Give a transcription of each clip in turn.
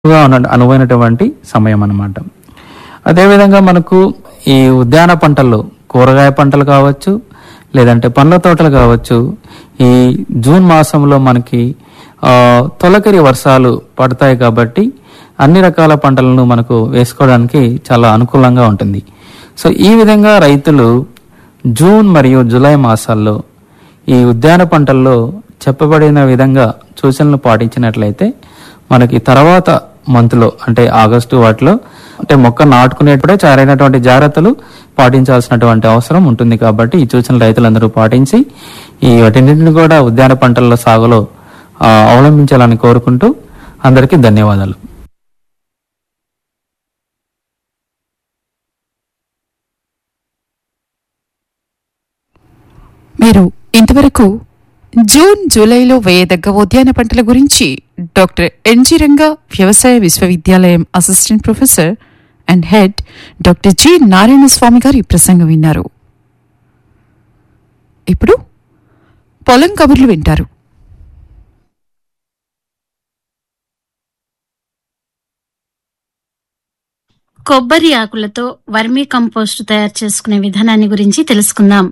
ఎక్కువగా ఉన్న- అనువైనటువంటి సమయం అన్నమాట అదేవిధంగా మనకు ఈ ఉద్యాన పంటల్లో కూరగాయ పంటలు కావచ్చు లేదంటే పండ్ల తోటలు కావచ్చు ఈ జూన్ మాసంలో మనకి ఆ, తొలకరి వర్షాలు పడతాయి కాబట్టి అన్ని రకాల పంటలను మనకు వేసుకోవడానికి చాలా అనుకూలంగా ఉంటుంది సో ఈ విధంగా రైతులు జూన్ మరియు జూలై మాసాల్లో ఈ ఉద్యాన పంటల్లో చెప్పబడిన విధంగా సూచనలు పాటించినట్లయితే మనకి తర్వాత మంత్లో అంటే ఆగస్టు వాటిలో అంటే మొక్క నాటుకునేటప్పుడే సరైనటువంటి జాగ్రత్తలు పాటించాల్సినటువంటి అవసరం ఉంటుంది కాబట్టి ఈ సూచనలు రైతులందరూ పాటించి ఈ వాటిన్నింటిని కూడా ఉద్యాన పంటల సాగులో ఆ, అవలంబించాలని కోరుకుంటూ అందరికీ ధన్యవాదాలు మీరు ఇంతవరకు జూన్ జూలైలో వేయదగ్గ ఉద్యాన పంటల గురించి డాక్టర్ ఎన్జి రంగా వ్యవసాయ విశ్వవిద్యాలయం assistant professor and head doctor G Narayana Swamy గారి ప్రసంగం విన్నారు ఇప్పుడు పొలం కబుర్లు వింటారు కొబ్బరి ఆకులతో వర్మీ కంపోస్ట్ తయారు చేసుకునే విధానాన్ని గురించి తెలుసుకుందాం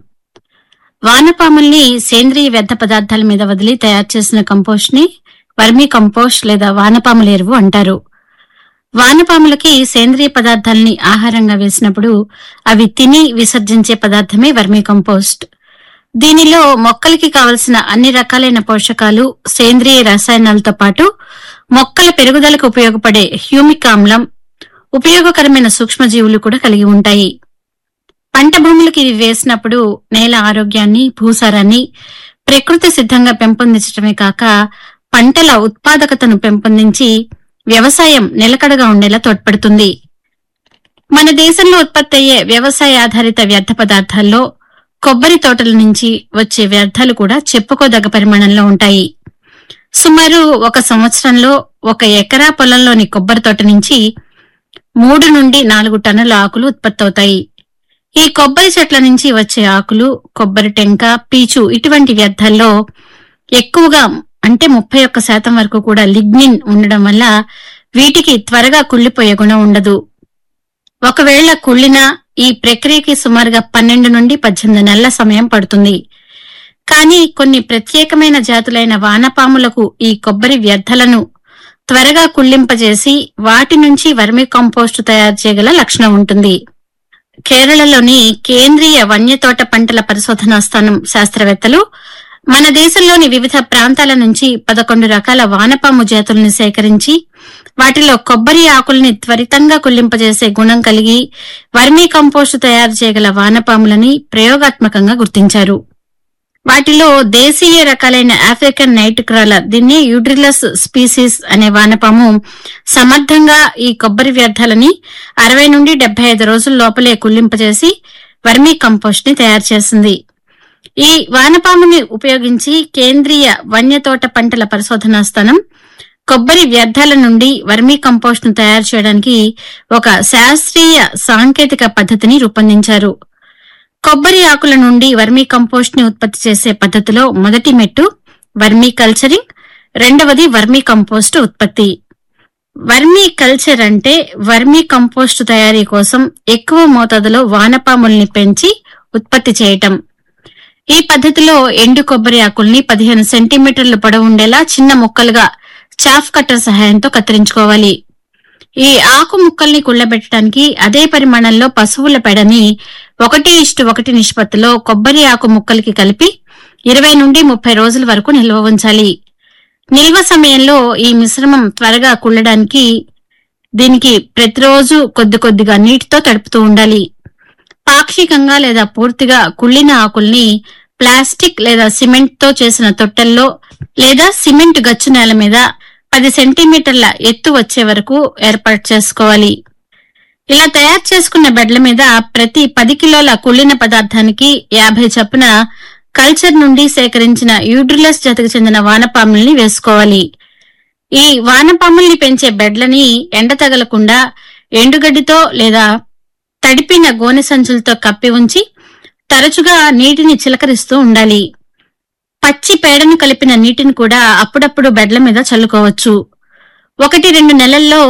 వానపాముల్ని సేంద్రియ వ్యర్థ పదార్థాల మీద వదిలి తయారు చేసిన కంపోస్ట్ ని వర్మీ కంపోస్ట్ లేదా వానపాముల ఎరువు అంటారు వానపాములకి సేంద్రియ పదార్థాలని ఆహారంగా వేసినప్పుడు అవి తిని విసర్జించే పదార్థమే వర్మీ కంపోస్ట్ దీనిలో మొక్కలకి కావలసిన అన్ని రకాలైన పోషకాలు సేంద్రియ రసాయనాలతో పాటు మొక్కల పెరుగుదలకు ఉపయోగపడే హ్యూమిక్ ఆమ్లం ఉపయోగకరమైన సూక్ష్మజీవులు కూడా కలిగి ఉంటాయి పంట భూములకి ఇవి వేసినప్పుడు నేల ఆరోగ్యాన్ని భూసారాన్ని ప్రకృతి సిద్ధంగా పెంపొందించడమే కాక పంటల ఉత్పాదకతను పెంపొందించి వ్యవసాయం నిలకడగా ఉండేలా తోడ్పడుతుంది మన దేశంలో ఉత్పత్తి అయ్యే వ్యవసాయ ఆధారిత వ్యర్థ పదార్థాల్లో కొబ్బరి తోటల నుంచి వచ్చే వ్యర్థాలు కూడా చెప్పుకోదగ్గ పరిమాణంలో ఉంటాయి సుమారు ఒక సంవత్సరంలో ఒక ఎకరా పొలంలోని కొబ్బరి తోట నుంచి మూడు నుండి నాలుగు టన్నుల ఆకులు ఉత్పత్తి అవుతాయి ఈ కొబ్బరి చెట్ల నుంచి వచ్చే ఆకులు కొబ్బరి టెంక పీచు ఇటువంటి వ్యర్థాల్లో ఎక్కువగా అంటే ముప్పై ఒక్క శాతం వరకు కూడా లిగ్నిన్ ఉండడం వల్ల వీటికి త్వరగా కుళ్ళిపోయే గుణం ఉండదు ఒకవేళ కుళ్ళినా ఈ ప్రక్రియకి సుమారుగా పన్నెండు నుండి పద్దెనిమిది నెలల సమయం పడుతుంది కానీ కొన్ని ప్రత్యేకమైన జాతులైన వానపాములకు ఈ కొబ్బరి వ్యర్థాలను త్వరగా కుళ్ళింపజేసి వాటి నుంచి వర్మి కంపోస్టు తయారు చేయగల లక్షణం ఉంటుంది కేరళలోని కేంద్రీయ వన్యతోట పంటల పరిశోధనా స్థానం శాస్త్రవేత్తలు మన దేశంలోని వివిధ ప్రాంతాల నుంచి పదకొండు రకాల వానపాము జాతులను సేకరించి వాటిలో కొబ్బరి ఆకుల్ని త్వరితంగా కుళ్ళింపజేసే గుణం కలిగి వర్మీ కంపోస్టు తయారు చేయగల వానపాములని ప్రయోగాత్మకంగా గుర్తించారు వాటిలో దేశీయ రకాలైన ఆఫ్రికన్ నైట్ క్రాలర్ దీన్ని యూడ్రిలస్ స్పీసీస్ అనే వానపాము సమర్థంగా ఈ కొబ్బరి వ్యర్థాలని అరవై నుండి డెబ్బై ఐదు రోజుల లోపలే కుళ్ళింపజేసి వర్మీ కంపోస్ట్ ని తయారు చేసింది ఈ వానపాముని ఉపయోగించి కేంద్రీయ వన్యతోట పంటల పరిశోధనా స్థానం కొబ్బరి వ్యర్థాల నుండి వర్మీ కంపోస్ట్ ను తయారు చేయడానికి ఒక శాస్త్రీయ సాంకేతిక పద్ధతిని రూపొందించారు కొబ్బరి ఆకుల నుండి వర్మీ కంపోస్ట్ ని ఉత్పత్తి చేసే పద్ధతిలో మొదటి మెట్టు వర్మీ కల్చరింగ్ రెండవది వర్మీ కంపోస్ట్ ఉత్పత్తి వర్మీ కల్చర్ అంటే వర్మీ కంపోస్ట్ తయారీ కోసం ఎక్కువ మోతాదులో వానపాముల్ని పెంచి ఉత్పత్తి చేయటం ఈ పద్ధతిలో ఎండు కొబ్బరి ఆకుల్ని పదిహేను సెంటీమీటర్ల పొడవు ఉండేలా చిన్న ముక్కలుగా చాఫ్ కట్టర్ సహాయంతో కత్తిరించుకోవాలి ఈ ఆకు ముక్కల్ని కుళ్ళబెట్టడానికి అదే పరిమాణంలో పశువుల పెడని ఒకటి ఇష్టు ఒకటి నిష్పత్తిలో కొబ్బరి ఆకు ముక్కలకి కలిపి ఇరవై నుండి ముప్పై రోజుల వరకు నిల్వ ఉంచాలి నిల్వ సమయంలో ఈ మిశ్రమం త్వరగా కుళ్ళడానికి దీనికి ప్రతిరోజు కొద్ది కొద్దిగా నీటితో తడుపుతూ ఉండాలి పాక్షికంగా లేదా పూర్తిగా కుళ్ళిన ఆకుల్ని ప్లాస్టిక్ లేదా సిమెంట్ తో చేసిన తొట్టెల్లో లేదా సిమెంట్ గచ్చు నేల మీద పది సెంటీమీటర్ల ఎత్తు వచ్చే వరకు ఏర్పాటు చేసుకోవాలి ఇలా తయారు చేసుకున్న బెడ్ల మీద ప్రతి పది కిలోల కుళ్ళిన పదార్థానికి యాభై చొప్పున కల్చర్ నుండి సేకరించిన యూడ్రిలస్ జతకు చెందిన వానపాముల్ని వేసుకోవాలి ఈ వానపాముల్ని పెంచే బెడ్లని ఎండ తగలకుండా ఎండుగడ్డితో లేదా తడిపిన గోనె సంచులతో కప్పి ఉంచి తరచుగా నీటిని చిలకరిస్తూ ఉండాలి పచ్చి పేడను కలిపిన నీటిని కూడా అప్పుడప్పుడు బెడ్ల మీద చల్లుకోవచ్చు ఒకటి రెండు నెలల్లో